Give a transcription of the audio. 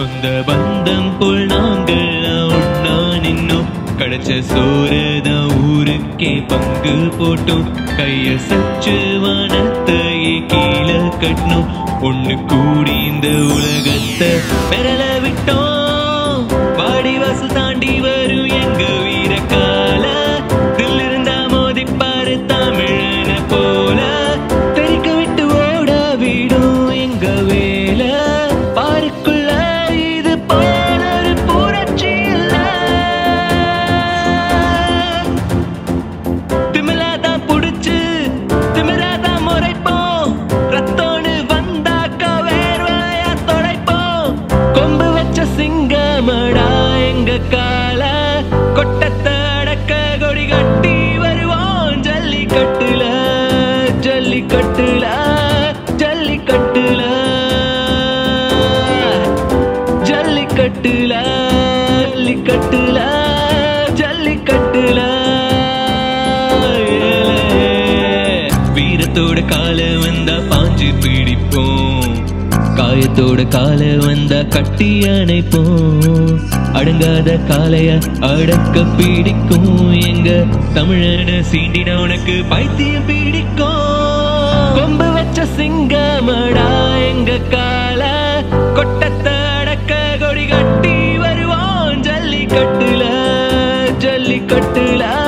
சொந்த பந்தம் போல் நாங்கள் ஒன்னா நின்னோம் கிடைச்ச சோறுதான் ஊருக்கே பங்கு போட்டோம் கைய சச்சு வானத்தையே கீழே கட்டணும் ஒண்ணு கூடி இந்த உலகத்தை பெறல விட்டோம் வாடி வாசல் தாண்டி வரும் எங்க வீர கால தில் இருந்தா மோதிப்பாரு தமிழன போல தெரிக்க விட்டு ஓட விடும் எங்க வேலை பாருக்குள்ள இது போல ஒரு புரட்சி இல்ல திமிலாதான் புடிச்சு திமிராதான் முறைப்போம் ரத்தோடு வந்தாக்கா வேர்வையா தொலைப்போம் கொம்பு வச்ச சிங்கமடா எங்க கால கொட்டத்தை அடக்க கொடி கட்டி வருவோம் ஜல்லிக்கட்டுல ஜல்லிக்கட்டுல ஜல்லிக்கட்டுல ஜல்லிக்கட்டுல ஜல்லிக்கட்டுல ஜல்லிக்கட்டுல வீரத்தோட கால வந்தா பாஞ்சு பிடிப்போம் காயத்தோட கால வந்தா கட்டி அணைப்போம் அடங்காத காலைய அடக்க பிடிக்கும் எங்க தமிழன சீண்டின உனக்கு பைத்தியம் பிடிக்கும் கொம்பு வச்ச சிங்கமடா எங்க கால கொட்டத்தை அடக்க கொடி கட்டி வருவோம் ஜல்லிக்கட்டுல ஜல்லிக்கட்டுல